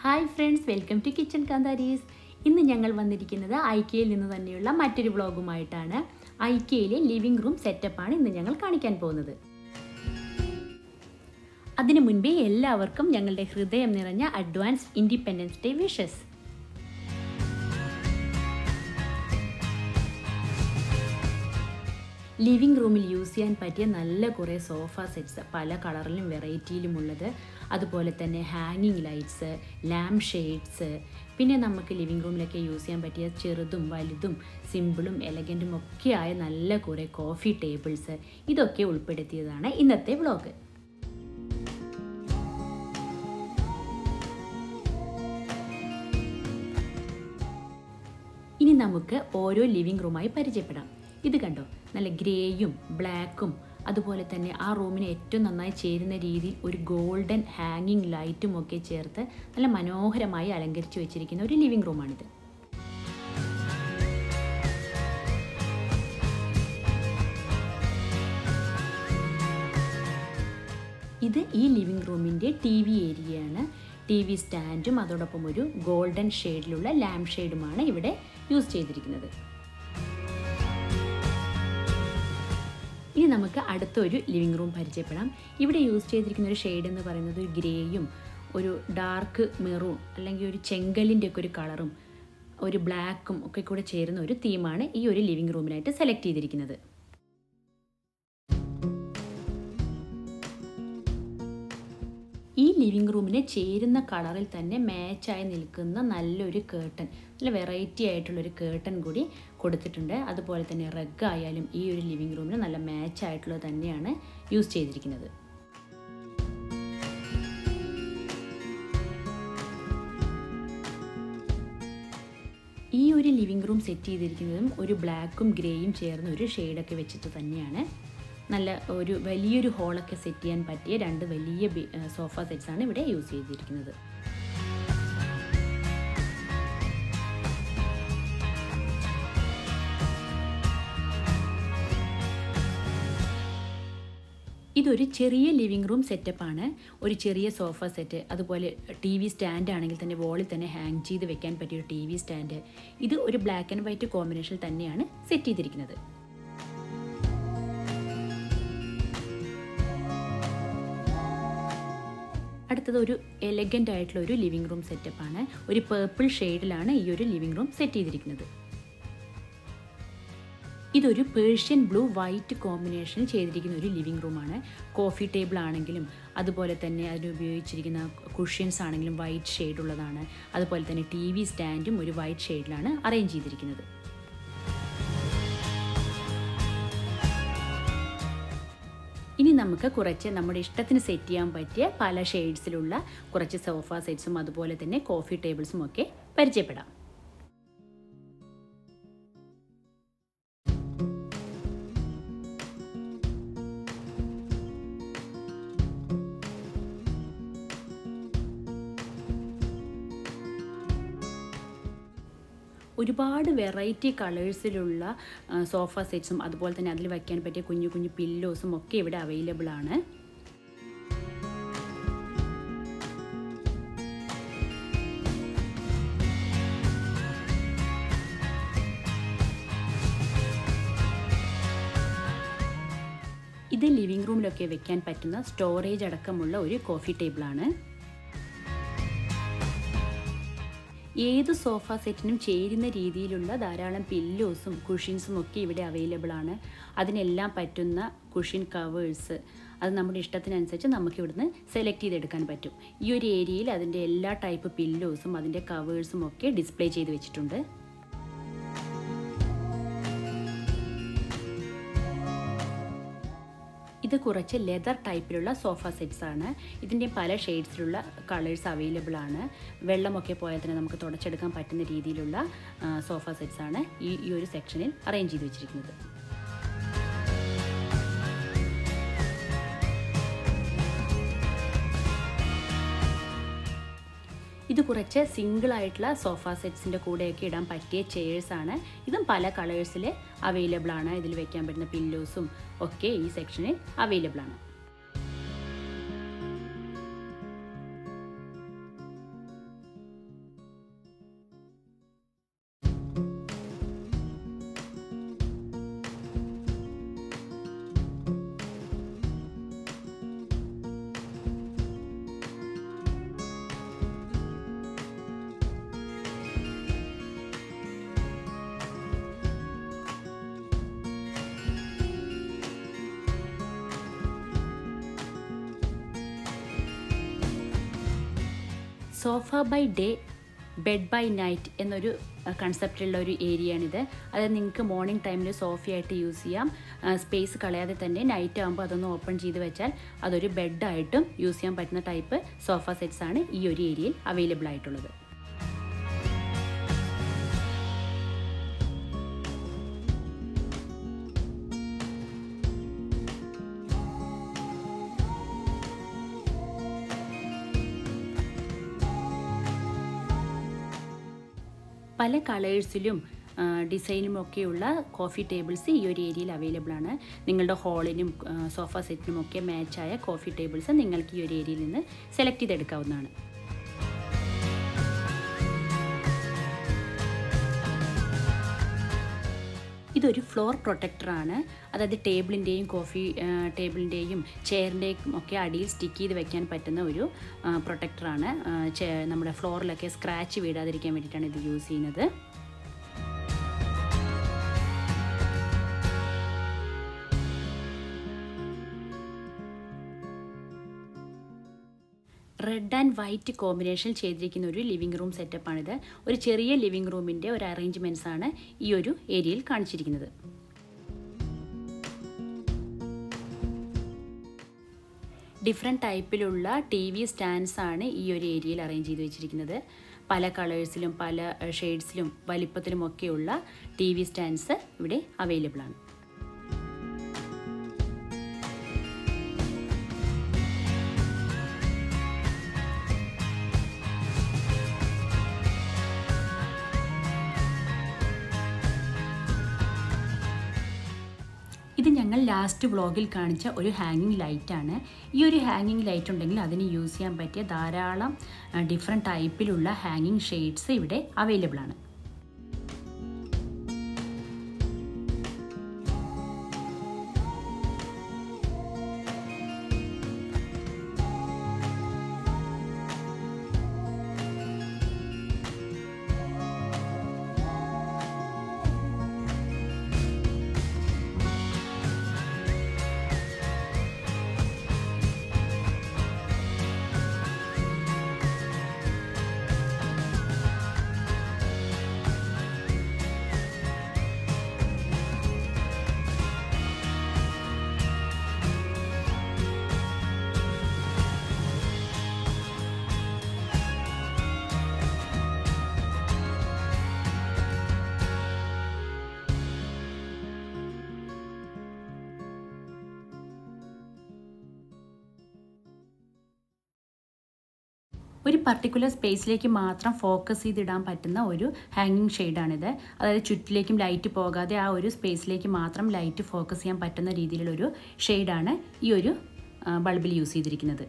hi friends welcome to kitchen Kantharis ഇന്ന് ഞങ്ങൾ വന്നിരിക്കുന്നത് ഐക്കയിൽ നിന്ന് തന്നെയുള്ള മറ്റൊരു വ്ളോഗുമായിട്ടാണ് ഐക്കയിലെ ലിവിംഗ് റൂം സെറ്റപ്പാണ് ഇന്ന് ഞങ്ങൾ കാണിക്കാൻ പോകുന്നത് അതിനു മുൻപേ എല്ലാവർക്കും ഞങ്ങളുടെ ഹൃദയം നിറഞ്ഞ advance independence day wishes living റൂമിൽ യൂസ് ചെയ്യാൻ പറ്റിയ നല്ല കുറേ സോഫ സെറ്റ്സ് പല കളറിലും വെറൈറ്റിയിലുമുള്ളത് അതുപോലെ തന്നെ ഹാങ്ങിങ് ലൈറ്റ്സ് ലാംപ് ഷെയ്ഡ്സ് പിന്നെ നമുക്ക് ലിവിംഗ് റൂമിലൊക്കെ യൂസ് ചെയ്യാൻ പറ്റിയ ചെറുതും വലുതും സിമ്പിളും എലഗൻറ്റും ഒക്കെയായ നല്ല കുറേ കോഫി ടേബിൾസ് ഇതൊക്കെ ഉൾപ്പെടുത്തിയതാണ് ഇന്നത്തെ വ്ളോഗ് ഇനി നമുക്ക് ഓരോ ലിവിംഗ് റൂമായി പരിചയപ്പെടാം ഇത് കണ്ടോ നല്ല ഗ്രേയും ബ്ലാക്കും അതുപോലെ തന്നെ ആ റൂമിന് ഏറ്റവും നന്നായി ചേരുന്ന രീതിയിൽ ഒരു ഗോൾഡൻ ഹാങ്ങിങ് ലൈറ്റും ഒക്കെ ചേർത്ത് നല്ല മനോഹരമായി അലങ്കരിച്ചു വെച്ചിരിക്കുന്ന ഒരു ലിവിംഗ് റൂമാണിത് ഇത് ഈ ലിവിംഗ് റൂമിൻ്റെ ടി വി ഏരിയയാണ് ടി വി സ്റ്റാൻഡും അതോടൊപ്പം ഒരു ഗോൾഡൻ ഷെയ്ഡിലുള്ള ലാംപ് ഷെയ്ഡുമാണ് ഇവിടെ യൂസ് ചെയ്തിരിക്കുന്നത് ഇനി നമുക്ക് അടുത്തൊരു ലിവിംഗ് റൂം പരിചയപ്പെടാം ഇവിടെ യൂസ് ചെയ്തിരിക്കുന്ന ഒരു ഷെയ്ഡ് എന്ന് പറയുന്നത് ഒരു ഗ്രേയും ഒരു ഡാർക്ക് മെറൂൺ അല്ലെങ്കിൽ ഒരു ചെങ്കലിൻ്റെ ഒക്കെ ഒരു കളറും ഒരു ബ്ലാക്കും ഒക്കെ കൂടെ ചേരുന്ന ഒരു തീമാണ് ഈ ഒരു ലിവിംഗ് റൂമിനായിട്ട് സെലക്ട് ചെയ്തിരിക്കുന്നത് ഈ ലിവിംഗ് റൂമിന് ചേരുന്ന കളറിൽ തന്നെ മാച്ചായി നിൽക്കുന്ന നല്ലൊരു കേട്ടൺ നല്ല വെറൈറ്റി ആയിട്ടുള്ളൊരു കേട്ടൺ കൂടി കൊടുത്തിട്ടുണ്ട് അതുപോലെ തന്നെ റഗ് ആയാലും ഈ ഒരു ലിവിംഗ് റൂമിന് നല്ല മാച്ച് ആയിട്ടുള്ളത് തന്നെയാണ് യൂസ് ചെയ്തിരിക്കുന്നത് ഈ ഒരു ലിവിംഗ് റൂം സെറ്റ് ചെയ്തിരിക്കുന്നതും ഒരു ബ്ലാക്കും ഗ്രേയും ചേർന്ന ഒരു ഷെയ്ഡൊക്കെ വെച്ചിട്ട് തന്നെയാണ് നല്ല ഒരു വലിയൊരു ഹോളൊക്കെ സെറ്റ് ചെയ്യാൻ പറ്റിയ രണ്ട് വലിയ സോഫ സെറ്റ്സാണ് ഇവിടെ യൂസ് ചെയ്തിരിക്കുന്നത് ഇതൊരു ചെറിയ ലിവിംഗ് റൂം സെറ്റപ്പാണ് ഒരു ചെറിയ സോഫ സെറ്റ് അതുപോലെ ടി വി സ്റ്റാൻഡ് ആണെങ്കിൽ തന്നെ വോളിൽ തന്നെ ഹാങ് ചെയ്ത് വെക്കാൻ പറ്റിയ ഒരു ടി വി സ്റ്റാൻഡ് ഇത് ഒരു ബ്ലാക്ക് ആൻഡ് വൈറ്റ് കോമ്പിനേഷനിൽ തന്നെയാണ് സെറ്റ് ചെയ്തിരിക്കുന്നത് അടുത്തത് ഒരു എലഗൻ്റ് ആയിട്ടുള്ള ഒരു ലിവിംഗ് റൂം സെറ്റപ്പാണ് ഒരു പേർപ്പിൾ ഷെയ്ഡിലാണ് ഈ ഒരു ലിവിംഗ് റൂം സെറ്റ് ചെയ്തിരിക്കുന്നത് ഇതൊരു പേർഷ്യൻ ബ്ലൂ വൈറ്റ് കോമ്പിനേഷൻ ചെയ്തിരിക്കുന്ന ഒരു ലിവിംഗ് റൂമാണ് കോഫി ടേബിൾ ആണെങ്കിലും അതുപോലെ തന്നെ അതിന് ഉപയോഗിച്ചിരിക്കുന്ന കുഷ്യൻസ് ആണെങ്കിലും വൈറ്റ് ഷെയ്ഡ് ഉള്ളതാണ് അതുപോലെ തന്നെ ടി വി സ്റ്റാൻഡും ഒരു വൈറ്റ് ഷെയ്ഡിലാണ് അറേഞ്ച് ചെയ്തിരിക്കുന്നത് ഇനി നമുക്ക് കുറച്ച് നമ്മുടെ ഇഷ്ടത്തിന് സെറ്റ് ചെയ്യാൻ പറ്റിയ പല ഷെയ്ഡ്സിലുള്ള കുറച്ച് സോഫ സെറ്റ്സും അതുപോലെ തന്നെ കോഫി ടേബിൾസും ഒക്കെ പരിചയപ്പെടാം ഒരുപാട് വെറൈറ്റി കളേഴ്സിലുള്ള സോഫ സെറ്റ്സും അതുപോലെ തന്നെ അതിൽ വയ്ക്കാൻ പറ്റിയ കുഞ്ഞു കുഞ്ഞു പില്ലോസും ഒക്കെ ഇവിടെ അവൈലബിൾ ആണ് ഇത് ലിവിംഗ് റൂമിലൊക്കെ വെക്കാൻ പറ്റുന്ന സ്റ്റോറേജ് അടക്കമുള്ള ഒരു കോഫി ടേബിളാണ് ഏത് സോഫ സെറ്റിനും ചേരുന്ന രീതിയിലുള്ള ധാരാളം പില്ലോസും കുഷ്യൻസും ഒക്കെ ഇവിടെ അവൈലബിൾ ആണ് അതിനെല്ലാം പറ്റുന്ന കുഷ്യൻ കവേഴ്സ് അത് നമ്മുടെ ഇഷ്ടത്തിനനുസരിച്ച് നമുക്ക് ഇവിടുന്ന് സെലക്ട് ചെയ്തെടുക്കാൻ പറ്റും ഈ ഒരു ഏരിയയിൽ അതിൻ്റെ എല്ലാ ടൈപ്പ് പില്ലോസും അതിൻ്റെ കവേഴ്സും ഒക്കെ ഡിസ്പ്ലേ ചെയ്ത് വെച്ചിട്ടുണ്ട് ഇത് കുറച്ച് ലെതർ ടൈപ്പിലുള്ള സോഫ സെറ്റ്സ് ആണ് ഇതിൻ്റെ പല ഷെയ്ഡ്സിലുള്ള കളേഴ്സ് അവൈലബിൾ ആണ് വെള്ളമൊക്കെ പോയാൽ തന്നെ നമുക്ക് തുടച്ചെടുക്കാൻ പറ്റുന്ന രീതിയിലുള്ള സോഫ സെറ്റ്സ് ആണ് ഈ ഈ ഒരു സെക്ഷനിൽ അറേഞ്ച് ചെയ്ത് വെച്ചിരിക്കുന്നത് ഇത് കുറച്ച് സിംഗിൾ ആയിട്ടുള്ള സോഫ സെറ്റ്സിൻ്റെ കൂടെയൊക്കെ ഇടാൻ പറ്റിയ ചെയേഴ്സ് ആണ് ഇതും പല കളേഴ്സിൽ അവൈലബിൾ ആണ് ഇതിൽ വെക്കാൻ പറ്റുന്ന പില്ലോസും ഒക്കെ ഈ സെക്ഷനിൽ അവൈലബിൾ ആണ് sofa by day bed by night എന്നൊരു കൺസെപ്റ്റുള്ള ഒരു ഏരിയയാണിത് അത് നിങ്ങൾക്ക് മോർണിംഗ് ടൈമിൽ സോഫയായിട്ട് യൂസ് ചെയ്യാം സ്പേസ് കളയാതെ തന്നെ നൈറ്റ് ആകുമ്പോൾ അതൊന്ന് ഓപ്പൺ ചെയ്ത് വെച്ചാൽ അതൊരു ബെഡായിട്ടും യൂസ് ചെയ്യാൻ പറ്റുന്ന ടൈപ്പ് സോഫ സെറ്റ്സ് ആണ് ഈ ഒരു ഏരിയയിൽ അവൈലബിൾ ആയിട്ടുള്ളത് പല കളേഴ്സിലും ഡിസൈനും ഒക്കെയുള്ള കോഫി ടേബിൾസ് ഈ ഒരു ഏരിയയിൽ അവൈലബിൾ ആണ് നിങ്ങളുടെ ഹാളിനും സോഫ സെറ്റിനും ഒക്കെ മാച്ചായ കോഫി ടേബിൾസ് നിങ്ങൾക്ക് ഈ ഒരു ഏരിയയിൽ നിന്ന് സെലക്ട് ചെയ്തെടുക്കാവുന്നതാണ് ഇതൊരു ഫ്ലോർ പ്രൊട്ടക്ടറാണ് അതായത് ടേബിളിൻ്റെയും കോഫി ടേബിളിൻ്റെയും ചെയറിൻ്റെയും ഒക്കെ അടിയിൽ സ്റ്റിക്ക് ചെയ്ത് വെക്കാൻ പറ്റുന്ന ഒരു പ്രൊട്ടക്ടറാണ് നമ്മുടെ ഫ്ലോറിലൊക്കെ സ്ക്രാച്ച് വീഴാതിരിക്കാൻ വേണ്ടിയിട്ടാണ് ഇത് യൂസ് ചെയ്യുന്നത് റെഡ് ആൻഡ് വൈറ്റ് കോമ്പിനേഷൻ ചെയ്തിരിക്കുന്ന ഒരു ലിവിംഗ് റൂം സെറ്റപ്പാണിത് ഒരു ചെറിയ ലിവിംഗ് റൂമിൻ്റെ ഒരു അറേഞ്ച്മെൻറ്റ്സ് ആണ് ഈ ഒരു ഏരിയയിൽ കാണിച്ചിരിക്കുന്നത് ഡിഫറെൻറ്റ് ടൈപ്പിലുള്ള ടി വി സ്റ്റാൻഡ്സ് ആണ് ഈ ഒരു ഏരിയയിൽ അറേഞ്ച് ചെയ്ത് വെച്ചിരിക്കുന്നത് പല കളേഴ്സിലും പല ഷെയ്ഡ്സിലും വലിപ്പത്തിലും ഒക്കെയുള്ള ടി വി സ്റ്റാൻഡ്സ് ഇവിടെ അവൈലബിൾ ആണ് ഇത് ഞങ്ങൾ ലാസ്റ്റ് വ്ളോഗിൽ കാണിച്ച ഒരു ഹാങ്ങിങ് ലൈറ്റാണ് ഈ ഒരു ഹാങ്ങിങ് ലൈറ്റ് ഉണ്ടെങ്കിൽ അതിന് യൂസ് ചെയ്യാൻ പറ്റിയ ധാരാളം ഡിഫറെൻറ്റ് ടൈപ്പിലുള്ള ഹാങ്ങിങ് ഷെയ്ഡ്സ് ഇവിടെ അവൈലബിൾ ആണ് ഒരു പർട്ടിക്കുലർ സ്പേസിലേക്ക് മാത്രം ഫോക്കസ് ചെയ്തിടാൻ പറ്റുന്ന ഒരു ഹാങ്ങിങ് ഷെയ്ഡാണിത് അതായത് ചുറ്റിലേക്കും ലൈറ്റ് പോകാതെ ആ ഒരു സ്പേസിലേക്ക് മാത്രം ലൈറ്റ് ഫോക്കസ് ചെയ്യാൻ പറ്റുന്ന രീതിയിലുള്ളൊരു ഷെയ്ഡാണ് ഈ ഒരു ബൾബിൽ യൂസ് ചെയ്തിരിക്കുന്നത്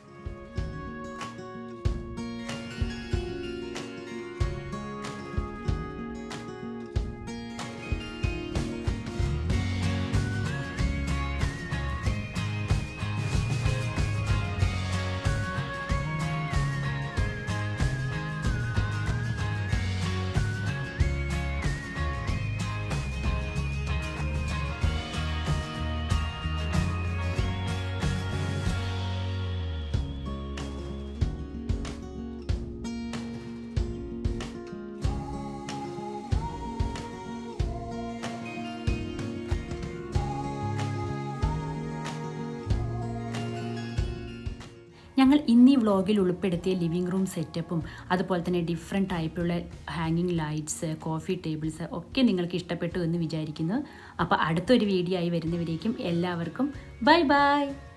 ഞങ്ങൾ ഇന്നീ വ്ളോഗിൽ ഉൾപ്പെടുത്തിയ ലിവിംഗ് റൂം സെറ്റപ്പും അതുപോലെ തന്നെ ഡിഫറെൻറ്റ് ടൈപ്പിലുള്ള ഹാങ്ങിങ് ലൈറ്റ്സ് കോഫി ടേബിൾസ് ഒക്കെ നിങ്ങൾക്ക് ഇഷ്ടപ്പെട്ടു എന്ന് വിചാരിക്കുന്നു അപ്പോൾ അടുത്തൊരു വീഡിയോ ആയി വരുന്നവരേക്കും എല്ലാവർക്കും ബൈ ബൈ